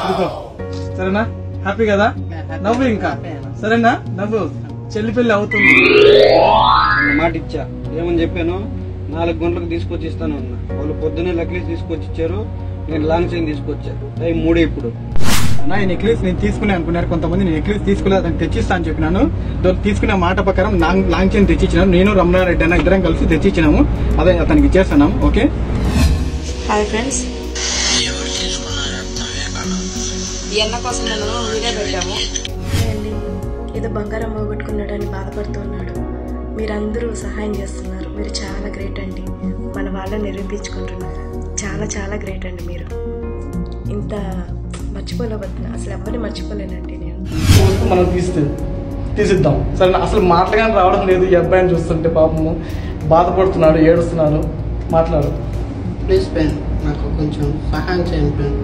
ఇదిగో సరేనా హ్యాపీ కదా నవ్వు ఇంకా సరేనా నవ్వు చెల్లి పెళ్లి అవుతుంది నేను మాట ఇచ్చా ఏమని చెప్పాను నాలుగు గంటలకు తీసుకొచ్చి ఇస్తాను అన్న వాళ్ళు పొద్దున్నే లక్లీస్ తీసుకొచ్చి ఇచ్చారు నేను లాంగ్ చైన్ తీసుకొచ్చా టైం మూడే ఇప్పుడు అన్నా ఈ నెక్లెస్ నేను తీసుకునే అనుకున్నారు కొంతమంది నేను నెక్లెస్ తీసుకోలేదు అని తెచ్చిస్తా అని చెప్పినాను దో- తీసుకునే మాట ప్రకారం లాంగ్ లాంగ్ చైన్ తెచ్చిచ్చినాను నేను రమణారెడ్డి అన్న ఇద్దరం కలిసి తెచ్చిచ్చినాము అదే అతనికి ఇచ్చేస్తున్నాం ఓకే హాయ్ ఫ్రెండ్స్ ఈ అన్న కోసం నేను వీడియో పెట్టాము అండి ఏదో బంగారం పోగొట్టుకున్నాడని బాధపడుతున్నాడు మీరందరూ సహాయం చేస్తున్నారు మీరు చాలా గ్రేట్ అండి మన వాళ్ళని నిరూపించుకుంటున్నారు చాలా చాలా గ్రేట్ అండి మీరు ఇంత మర్చిపోలేకపోతున్నా అసలు ఎవరిని మర్చిపోలేనండి నేను వస్తూ మనం తీస్తే తీసిద్దాం సరే అసలు మాటలుగానే రావడం లేదు ఈ అబ్బాయిని చూస్తుంటే పాపము బాధపడుతున్నాడు ఏడుస్తున్నాడు మాట్లాడు ప్లీజ్ పెన్ నాకు కొంచెం సహాయం చేయండి పెన్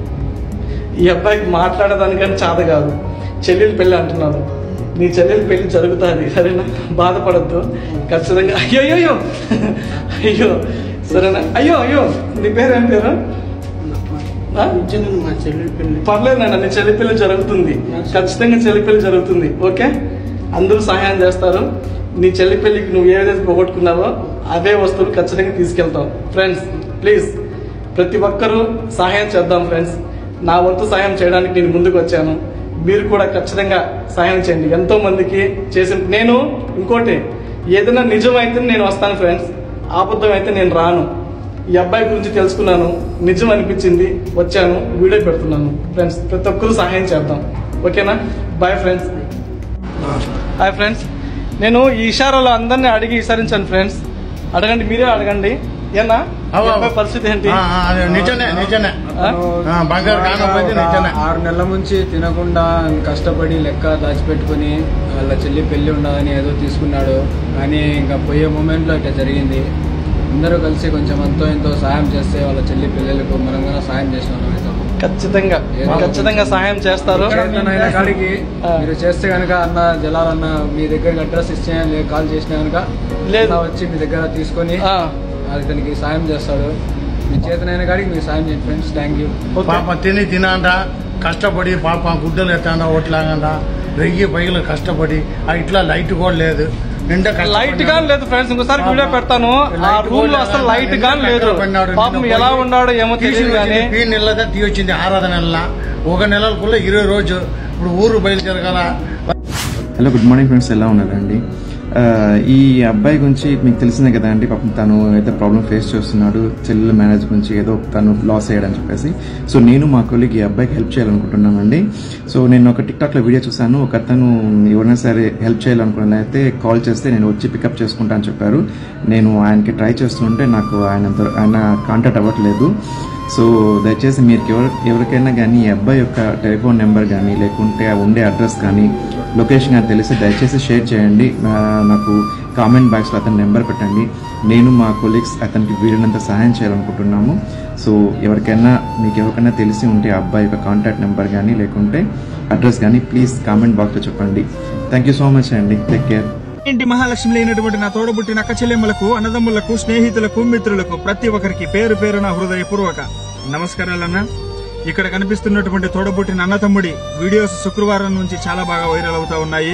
ఈ అబ్బాయికి మాట్లాడేదానికని చాద కాదు చెల్లెలు పెళ్లి అంటున్నాడు నీ చెల్లెలు పెళ్లి జరుగుతుంది సరేనా బాధపడద్దు ఖచ్చితంగా అయ్యో అయ్యో అయ్యో సరేనా అయ్యో అయ్యో నీ పేరు ఏం పేరు ఆ? నిజంగా మా చెల్లెలి పెళ్లి పర్లేదు నాన్న నీ చెల్లి పెళ్లి జరుగుతుంది ఖచ్చితంగా చెల్లి పెళ్లి జరుగుతుంది ఓకే అందరూ సహాయం చేస్తారు నీ చెల్లి పెళ్లికి నువ్వు ఏదైతే పోగొట్టుకున్నావో అదే వస్తువులు ఖచ్చితంగా తీసుకెళ్తాం ఫ్రెండ్స్ ప్లీజ్ ప్రతి ఒక్కరూ సహాయం చేద్దాం ఫ్రెండ్స్ నా వంతు సహాయం చేయడానికి నేను ముందుకు వచ్చాను మీరు కూడా ఖచ్చితంగా సహాయం చేయండి ఎంతో మందికి చేసి నేను ఇంకోటి ఏదైనా నిజమైతే నేను వస్తాను ఫ్రెండ్స్ అబద్ధం అయితే నేను రాను ఈ అబ్బాయి గురించి తెలుసుకున్నాను నిజం అనిపించింది వచ్చాను వీడియో పెడుతున్నాను ఫ్రెండ్స్ ప్రతి ఒక్కరూ సహాయం చేద్దాం ఓకేనా బాయ్ ఫ్రెండ్స్ హాయ్ ఫ్రెండ్స్ నేను ఈ ఇషారాలో అందరినీ అడిగి విచారించాను ఫ్రెండ్స్ అడగండి మీరే అడగండి ఏనా ఈ అవ్వ. అబ్బాయి పరిస్థితి ఏంటి ఆ, ఆ, అదే నిజమే నిజమే ఆ? ఆ, బంగారు కాకపోతే నిజమే ఆరు నెలల నుంచి తినకుండా కష్టపడి లెక్క దాచిపెట్టుకుని వాళ్ళ చెల్లి పెళ్లి ఉండదని ఏదో తీసుకున్నాడు కానీ ఇంకా పోయే మూమెంట్లో ఇట్లా జరిగింది అందరూ కలిసి కొంచెం ఎంతో ఎంతో సాయం చేస్తే వాళ్ళ చెల్లి పిల్లలకు మనం కూడా సాయం చేసిన వాళ్ళం అవుతాం. ఖచ్చితంగా ఖచ్చితంగా సహాయం చేస్తారు చేతనైన కాడికి ఆ. మీరు చేస్తే కనుక అన్న జలాలన్న మీ దగ్గరికి అడ్రస్ ఇస్తే లే- కాల్ చేసిన కనుక లేదు. అన్న వచ్చి మీ దగ్గర తీసుకొని ఆ, అతనికి సాయం చేస్తాడు మీ చేతనైన కాడికి మీరు సాయం చేయండి ఫ్రెండ్స్ థ్యాంక్ యూ ఓకే. పాప తిని తినాండా కష్టపడి పాప గుడ్డలు ఎత్తాండా ఓట్లాగండా వెయ్యి పైలు కష్టపడి ఆ ఇట్లా లైట్ కూడా లేదు నిండా కష్టపడినాడు. లైట్ గా లేదు ఫ్రెండ్స్ ఇంకోసారి పాపం. వీడియో పెడతాను ఆ లైట్ రూమ్ లో కూడా అసలు లైట్ నిండా గా లేదు కష్టపడినాడు. పాపం నిన్న ఎలా పోయి ఉన్నాడో ఏమో తీసి తెలియదు కానీ వచ్చింది, పీ నెలదా తీ వచ్చింది ఆరాధన నెల ఒక నెలలకుள்ள ఇరవై రోజు ఇప్పుడు ఊరు బయలుదేరగల హలో గుడ్ మార్నింగ్ ఫ్రెండ్స్ ఎలా ఉన్నారండి ఆ, ఈ అబ్బాయి గురించి మీకు తెలిసిందే కదా అండి పాపం తను ఏదో ప్రాబ్లం ఫేస్ చేస్తున్నాడు చెల్లెల మ్యారేజ్ గురించి ఏదో తను లాస్ అయ్యాడని చెప్పేసి సో నేను మా కొలిగ్ ఈ అబ్బాయికి హెల్ప్ చేయాలనుకుంటున్నానండి సో నేను ఒక టిక్టాక్లో వీడియో చూశాను ఒక అతను ఎవరైనా సరే హెల్ప్ చేయాలనుకున్న అయితే కాల్ చేస్తే నేను వచ్చి పికప్ చేసుకుంటా అని చెప్పారు నేను ఆయనకి ట్రై చేస్తుంటే నాకు ఆయన ఆయన కాంటాక్ట్ అవ్వట్లేదు సో దయచేసి మీరు ఎవరు ఎవరికైనా కానీ ఈ అబ్బాయి యొక్క టెలిఫోన్ నెంబర్ కానీ లేకుంటే ఆ ఉండే అడ్రస్ కానీ లొకేషన్ కానీ తెలిస్తే దయచేసి షేర్ చేయండి ఆ, నాకు కామెంట్ బాక్స్లో అతని నెంబర్ పెట్టండి నేను మా కొలీగ్స్ అతనికి వీలైనంత సహాయం చేయాలనుకుంటున్నాము సో ఎవరికైనా మీకు ఎవరికైనా తెలిసి ఉంటే ఆ అబ్బాయి యొక్క కాంటాక్ట్ నెంబర్ కానీ లేకుంటే అడ్రస్ కానీ ప్లీజ్ కామెంట్ బాక్స్లో చెప్పండి థ్యాంక్ యూ సో మచ్ అండి టేక్ కేర్ ఇంటి మహాలక్ష్మి లేనటువంటి నా తోడబుట్టిన అక్క చెల్లెమ్మలకు అన్నదమ్ములకు స్నేహితులకు మిత్రులకు ప్రతి ఒక్కరికి పేరు పేరున హృదయపూర్వక నమస్కారాలన్న ఇక్కడ కనిపిస్తున్నటువంటి తోడబుట్టిన అన్నతమ్ముడి వీడియోస్ శుక్రవారం నుంచి చాలా బాగా వైరల్ అవుతా ఉన్నాయి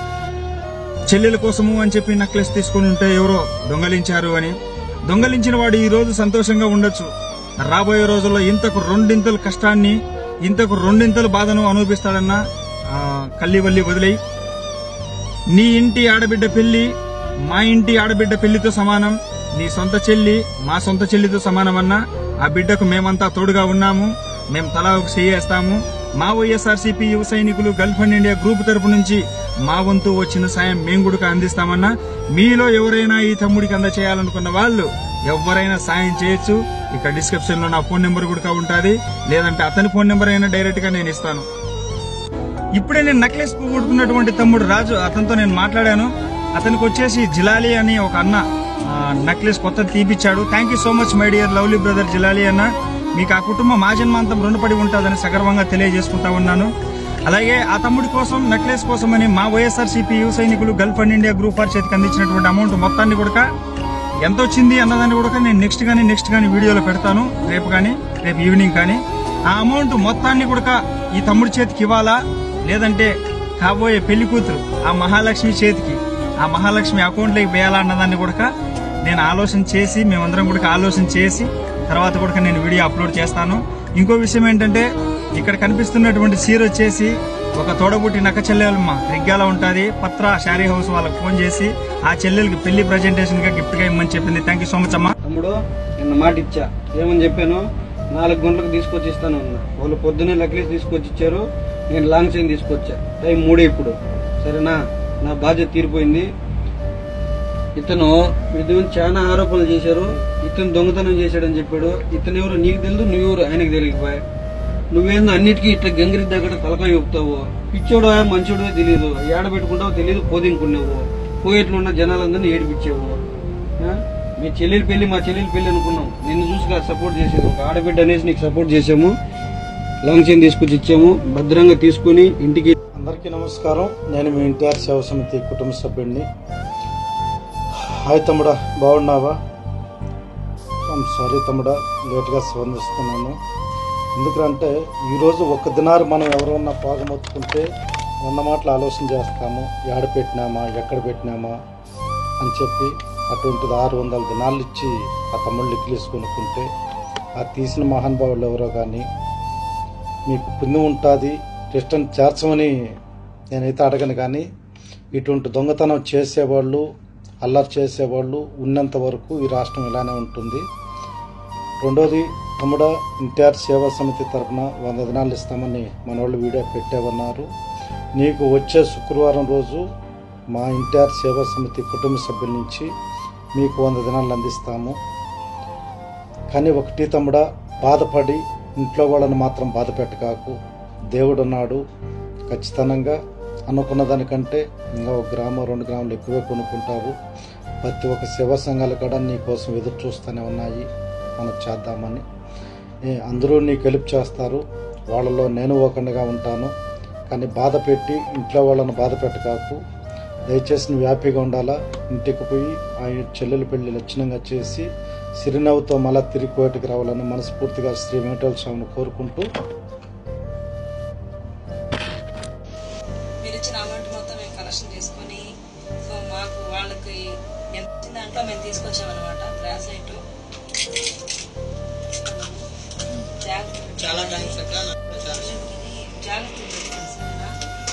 చెల్లెల కోసము అని చెప్పి నెక్లెస్ తీసుకుని ఉంటే ఎవరో దొంగలించారు అని దొంగలించిన వాడు ఈ రోజు సంతోషంగా ఉండొచ్చు రాబోయే రోజుల్లో ఇంతకు రెండింతలు కష్టాన్ని ఇంతకు రెండింతలు బాధను అనుభవిస్తాడన్న ఆ, కల్లి వల్లి వదిలేయి నీ ఇంటి ఆడబిడ్డ పెళ్లి మా ఇంటి ఆడబిడ్డ పెళ్లితో సమానం నీ సొంత చెల్లి మా సొంత చెల్లితో సమానమన్నా ఆ బిడ్డకు మేమంతా తోడుగా ఉన్నాము మేము తలా ఒక చేయేస్తాము మా వైఎస్ఆర్సీపీ యువ సైనికులు గల్ఫ్ అండ్ ఇండియా గ్రూప్ తరపు నుంచి మా వంతు వచ్చిన సాయం మేము కూడా అందిస్తామన్నా మీలో ఎవరైనా ఈ తమ్ముడికి అందచేయాలనుకున్న వాళ్ళు ఎవరైనా సాయం చేయొచ్చు ఇక్కడ డిస్క్రిప్షన్ లో నా ఫోన్ నెంబర్ కూడా ఉంటుంది లేదంటే అతని ఫోన్ నెంబర్ అయినా డైరెక్ట్ గా నేను ఇస్తాను ఇప్పుడే నేను నెక్లెస్ పోగొట్టుకున్నటువంటి తమ్ముడు రాజు అతనితో నేను మాట్లాడాను అతనికి వచ్చేసి జిలాలి అని ఒక అన్న ఆ, నెక్లెస్ కొత్తది తీపిచ్చాడు thank you so much my dear lovely brother జిలాలి అన్న మీకు ఆ కుటుంబం మా జన్మాంతం రుణపడి ఉంటుందని సగర్వంగా తెలియజేసుకుంటా ఉన్నాను అలాగే ఆ తమ్ముడి కోసం నెక్లెస్ కోసం అని మా వైఎస్ఆర్ సిపి యువ సైనికులు గల్ఫ్ అండ్ ఇండియా గ్రూప్ వారి చేతికి అందించినటువంటి అమౌంట్ మొత్తాన్ని కూడా ఎంత వచ్చింది అన్నదాన్ని కూడా నేను నెక్స్ట్ కానీ నెక్స్ట్ కానీ వీడియోలో పెడతాను రేపు కానీ రేపు ఈవినింగ్ కానీ ఆ అమౌంట్ మొత్తాన్ని కూడా ఈ తమ్ముడి చేతికి ఇవ్వాలా లేదంటే కాబోయే పెళ్లి కూతురు ఆ మహాలక్ష్మి చేతికి ఆ మహాలక్ష్మి అకౌంట్లోకి వేయాలా అన్నదాన్ని కూడా నేను ఆలోచన చేసి మేమందరం కూడా ఆలోచన చేసి తర్వాత కూడా నేను వీడియో అప్లోడ్ చేస్తాను ఇంకో విషయం ఏంటంటే ఇక్కడ కనిపిస్తున్నటువంటి సీర్ వచ్చేసి ఒక తోడబుట్టి నక్క చెల్లెలమ్మ రిగ్గాల ఉంటుంది పత్ర శారీ హౌస్ వాళ్ళకి ఫోన్ చేసి ఆ చెల్లెలకి పెళ్లి ప్రజెంటేషన్ గా గిఫ్ట్ గా ఇమ్మని చెప్పింది థ్యాంక్ యూ సో మచ్ అమ్మా తమ్ముడు నిన్న మాట ఇచ్చా ఏమని చెప్పాను నాలుగు గంటలకు తీసుకొచ్చి ఇస్తాను అన్న వాళ్ళు పొద్దున్నే లక్లీస్ తీసుకొచ్చి ఇచ్చారు నేను లాంగ్ చైన్ తీసుకొచ్చా టైం మూడే ఇప్పుడు సరేనా నా బాధ్యత తీరిపోయింది ఇతను ఇది చాలా ఆరోపణలు చేశారు ఇతను దొంగతనం చేశాడని చెప్పాడు ఇతను ఎవరు నీకు తెలియదు నువ్వెవరు ఆయనకు తెలియకపోయా నువ్వేందో అన్నిటికీ ఇట్లా గంగిరి దగ్గర తలకాయ చెప్తావు పిచ్చోడో మంచోడో తెలియదు ఏడ పెట్టుకుంటావో తెలియదు పోదింకున్నావు పోయేట్లున్న జనాలందరినీ ఏడిపించావు ఆ? మీ చెల్లెలి పెళ్లి మా చెల్లెలి పెళ్లి అనుకున్నాం నిన్ను చూసి సపోర్ట్ చేసేది ఒక ఆడబిడ్డ అనేసి నీకు సపోర్ట్ చేసాము లాంగ్ చైన్ తీసుకొచ్చి ఇచ్చాము భద్రంగా తీసుకుని ఇంటికి అందరికీ నమస్కారం నేను మీ ఎన్టీఆర్ సేవ సమితి కుటుంబ సభ్యుడిని హాయ్ తమ్ముడా బాగున్నావా సారీ తమ్ముడా లేట్గా స్పందిస్తున్నాను ఎందుకంటే ఈరోజు ఒక్క దినారు మనం ఎవరన్నా పాగమొత్తుకుంటే వంద మాటలు ఆలోచన చేస్తాము ఎక్కడ పెట్టినామా ఎక్కడ పెట్టినామా అని చెప్పి అటువంటిది ఆరు వందల దినాలు ఇచ్చి ఆ తమ్ముళ్ళు ఇక్కిలేసి కొనుక్కుంటే ఆ తీసిన మహానుభావులు ఎవరో కానీ మీకు పుణ్యం ఉంటుంది రిటర్న్ చేర్చమని నేనైతే అడగను కానీ ఇటువంటి దొంగతనం చేసేవాళ్ళు అల్లరి చేసేవాళ్ళు ఉన్నంత వరకు ఈ రాష్ట్రం ఇలానే ఉంటుంది రెండోది తమ్ముడ ఎన్టీఆర్ సేవా సమితి తరఫున వంద దినాలు ఇస్తామని మన వాళ్ళు వీడియో పెట్టేవన్నారు నీకు వచ్చే శుక్రవారం రోజు మా ఎన్టీఆర్ సేవా సమితి కుటుంబ సభ్యుల నుంచి మీకు వంద దినాలు అందిస్తాము కానీ ఒకటి తమ్ముడ బాధపడి ఇంట్లో వాళ్ళని మాత్రం బాధ పెట్టకాకు దేవుడు ఉన్నాడు ఖచ్చితంగా అనుకున్న దానికంటే ఇంకా ఒక గ్రామం రెండు గ్రాములు ఎక్కువే కొనుక్కుంటావు ప్రతి ఒక్క శివ సంఘాలు కూడా నీ కోసం ఎదురు చూస్తూనే ఉన్నాయి మనం చేద్దామని ఏ, అందరూ నీకు హెల్ప్ చేస్తారు వాళ్ళలో నేను ఒకటిగా ఉంటాను కానీ బాధ పెట్టి ఇంట్లో వాళ్ళని బాధ పెట్టకాకు దయచేసి నువ్వు హ్యాపీగా ఉండాలా ఇంటికి పోయి ఆ చెల్లెల పెళ్లి లక్షణంగా చేసి సిరినవ్వుతో మళ్ళా తిరిగి కోటికి రావాలని మనస్ఫూర్తిగా శ్రీ వెంకటేశ్వర స్వామిని కోరుకుంటూ మీరు ఇచ్చిన అమౌంట్ మొత్తం మేము కలెక్షన్ చేసుకొని సో మాకు వాళ్ళకి ఎంత వచ్చిన దాంట్లో మేము తీసుకొచ్చామన్నమాట బ్రాస్లెట్ చాలా థ్యాంక్స్ జాగ్రత్త సరేనా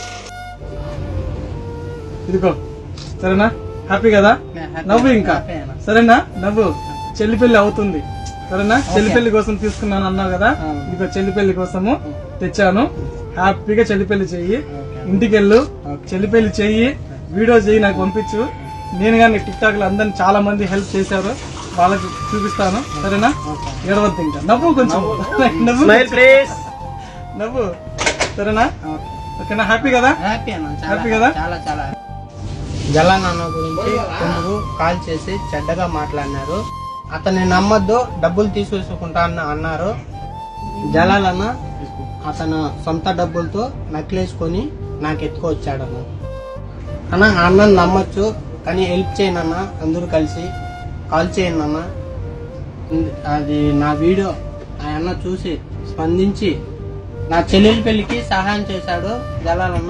ఇదిగో సరేనా హ్యాపీ కదా నవ్వు ఇంకా సరేనా నవ్వు చెల్లి పెళ్లి అవుతుంది సరేనా చెల్లి పెళ్లి కోసం తీసుకున్నాను అన్నావు కదా ఇదిగో చెల్లి పెళ్లి కోసము తెచ్చాను హ్యాపీగా చెల్లి పెళ్లి చెయ్యి ఇంటికి వెళ్ళు చెల్లి పెళ్లి చెయ్యి వీడియో చెయ్యి నాకు పంపించు నేను కానీ టిక్ టాక్ లో అందరిని చాలా మంది హెల్ప్ చేశారు వాళ్ళకి చూపిస్తాను సరేనా ఏడవద్దు ఇంకా నవ్వు కొంచెం నవ్వు ప్లీజ్ నవ్వు సరేనా ఓకేనా హ్యాపీ కదా హ్యాపీ అన్న హ్యాపీ కదా చాలా చాలా జలానాన్న గురించి కొందరు కాల్ చేసి చెడ్డగా మాట్లాడినారు అతన్ని నమ్మొద్దు డబ్బులు తీసుకుంటా అన్న అన్నారు జలాలన్న అతను సొంత డబ్బులతో నక్లేసుకొని నాకు ఎత్తుకొచ్చాడన్న అన్న ఆ అన్నని నమ్మొచ్చు కానీ హెల్ప్ చేయను అన్న అందరూ కలిసి కాల్ చేయండి అన్న అది నా వీడియో ఆ అన్న చూసి స్పందించి నా చెల్లెలి పెళ్లికి సహాయం చేశాడు జలాలన్న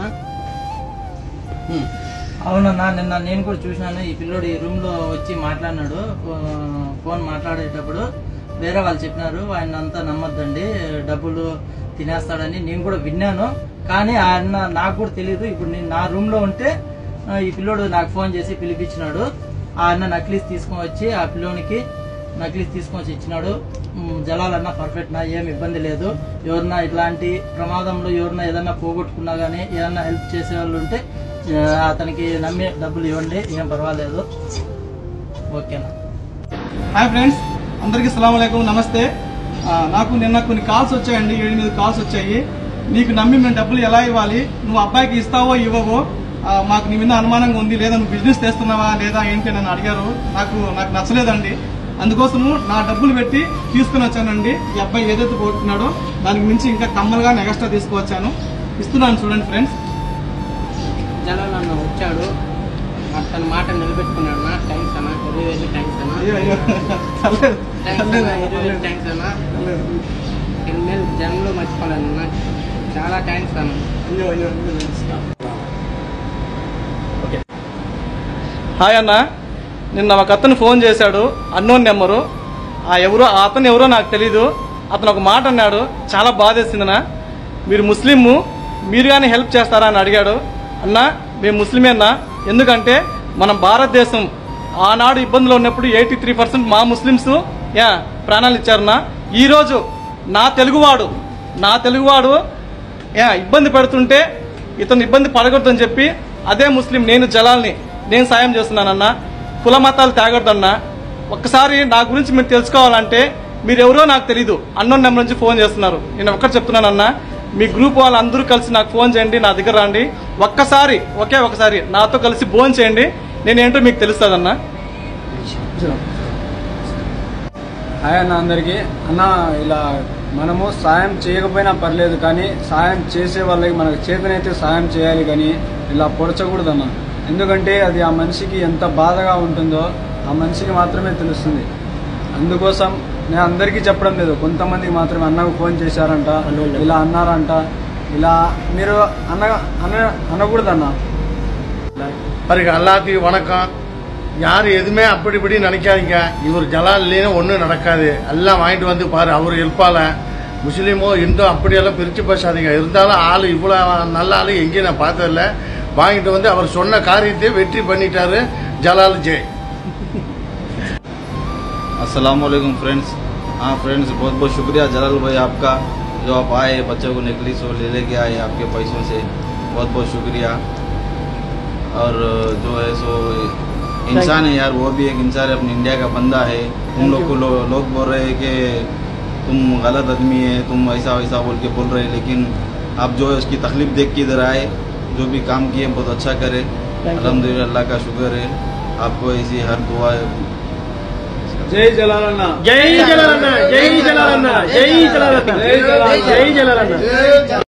అవునన్నా నిన్న నేను కూడా చూసినాను ఈ పిల్లోడు ఈ రూమ్ లో వచ్చి మాట్లాడినాడు ఫో- ఫోన్ మాట్లాడేటప్పుడు వేరే వాళ్ళు చెప్పినారు ఆయన అంతా నమ్మొద్దండి డబ్బులు తినేస్తాడని నేను కూడా విన్నాను కానీ ఆయన నాకు కూడా తెలియదు ఇప్పుడు నేను నా రూమ్ లో ఉంటే ఆ, ఈ పిల్లోడు నాకు ఫోన్ చేసి పిలిపించినాడు ఆ అన్న నక్లీస్ తీసుకొని వచ్చి ఆ పిల్లోనికి నక్లీస్ తీసుకొని వచ్చి ఇచ్చినాడు మ్, జలాలన్నా పర్ఫెక్ట్ నా ఏం ఇబ్బంది లేదు ఎవరన్నా ఇట్లాంటి ప్రమాదంలో ఎవరన్నా ఏదన్నా పోగొట్టుకున్నా గానీ ఏదన్నా హెల్ప్ చేసే వాళ్ళు ఉంటే ఆ, అతనికి నమ్మి డబ్బులు ఇవ్వండి ఏం పర్వాలేదు ఓకేనా హాయ్ ఫ్రెండ్స్ అందరికీ సలాం అలైకుం నమస్తే ఆ, నాకు నిన్న కొన్ని కాల్స్ వచ్చాయండి ఏడు మీద కాల్స్ వచ్చాయి నీకు నమ్మి మేము డబ్బులు ఎలా ఇవ్వాలి నువ్వు అబ్బాయికి ఇస్తావో ఇవ్వవో ఆ, మాకు నీ మీద అనుమానంగా ఉంది లేదా నువ్వు బిజినెస్ చేస్తున్నావా లేదా ఏంటి అని అడిగారు నాకు నాకు నచ్చలేదండి అందుకోసము నా డబ్బులు పెట్టి తీసుకుని వచ్చానండి ఈ అబ్బాయి ఏదైతే కోరుకున్నాడో దానికి మించి ఇంకా కమ్మలుగా ఎక్స్ట్రా తీసుకువచ్చాను ఇస్తున్నాను చూడండి ఫ్రెండ్స్ జలాలన్న వచ్చాడు అతని మాట నిలబెట్టుకున్నాడు నా థ్యాంక్స్ అన్న ఇరవై వేలు థ్యాంక్స్ అన్న అయ్యో అయ్యో పర్లేదు, థ్యాంక్స్ పర్లేదు, అన్న ఇరవై వేలు పర్లేదు. థ్యాంక్స్ అన్న పర్లేదు. ఇనిమేల్ జనంలో మర్చిపోలేను అన్న చాలా థ్యాంక్స్ అన్న హాయ్ అన్న నిన్న ఒక అతను ఫోన్ చేశాడు అన్నోన్ నెంబరు ఆ ఎవరో ఆ అతను ఎవరో నాకు తెలీదు అతను ఒక మాట అన్నాడు చాలా బాధేసిందనా మీరు ముస్లిము మీరు కానీ హెల్ప్ చేస్తారా అని అడిగాడు అన్న మేము ముస్లిమే అన్న ఎందుకంటే మనం భారతదేశం ఆనాడు ఇబ్బందులు ఉన్నప్పుడు ఎయిటీ త్రీ పర్సెంట్ మా ముస్లిమ్స్ యా ప్రాణాలు ఇచ్చారన్న ఈరోజు నా తెలుగువాడు నా తెలుగువాడు యా ఇబ్బంది పెడుతుంటే ఇతను ఇబ్బంది పడకూడదని చెప్పి అదే ముస్లిం నేను జలాల్ని నేను సాయం చేస్తున్నానన్నా కుల మతాలు తేగొద్దన్నా ఒక్కసారి నా గురించి మీరు తెలుసుకోవాలంటే మీరు ఎవరో నాకు తెలీదు అన్నోన్ నెంబర్ నుంచి ఫోన్ చేస్తున్నారు నేను ఒక్కటి చెప్తున్నానన్నా మీ గ్రూప్ వాళ్ళందరూ కలిసి నాకు ఫోన్ చేయండి నా దగ్గర రండి ఒక్కసారి ఒకే ఒకసారి నాతో కలిసి ఫోన్ చేయండి నేనేంటో మీకు తెలుస్తుందన్నా హాయ్ అన్న అందరికీ అన్న ఇలా మనము సాయం చేయకపోయినా పర్లేదు కానీ సాయం చేసే వాళ్ళకి మనకు చేతనైతే సాయం చేయాలి కానీ ఇలా పొడచకూడదు అన్న ఎందుకంటే అది ఆ మనిషికి ఎంత బాధగా ఉంటుందో ఆ మనిషికి మాత్రమే తెలుస్తుంది అందుకోసం నేను అందరికీ చెప్పడం లేదు కొంతమందికి మాత్రమే అన్నకు ఫోన్ చేశారంట ఇలా అన్నారంట ఇలా మీరు అన్న అన్న అనకూడదు అన్న அவருக்கு எல்லாத்தையும் வணக்கம் யார் எதுவுமே அப்படி இப்படி நினைக்காதீங்க இவர் ஜலால் இல்லைன்னா ஒன்றும் நடக்காது எல்லாம் வாங்கிட்டு வந்து பாரு அவர் இருப்பால முஸ்லீமோ இந்தோ அப்படியெல்லாம் பிரித்து பேசாதீங்க இருந்தாலும் ஆள் இவ்வளோ நல்ல ஆள் எங்கேயும் நான் பார்த்ததில்ல வாங்கிட்டு வந்து அவர் சொன்ன காரியத்தை வெற்றி பண்ணிட்டாரு ஜலால் ஜெய் अस्सलाम वालेकुम फ्रेंड्स हाँ फ्रेंड्स बहुत बहुत शुक्रिया जलाल भाई आपका जो आप आए बच्चों को नेकलेस और ले लेके आए आपके पैसों से बहुत बहुत शुक्रिया और जो है सो इंसान है यार वो भी एक इंसान है अपने इंडिया का बंदा है तुम लोग को लो, लोग बोल रहे हैं कि तुम गलत आदमी है तुम ऐसा वैसा बोल के बोल रहे हैं लेकिन आप जो है उसकी तकलीफ देख के इधर आए जो भी काम किए बहुत अच्छा करे अलहमदिल्ला अल्लाह का शुक्र है आपको ऐसी हर दुआ జై జలాలన్న జై జలాలన్న జై జలాలన్న జై జలాలన్న జై జలాలన్న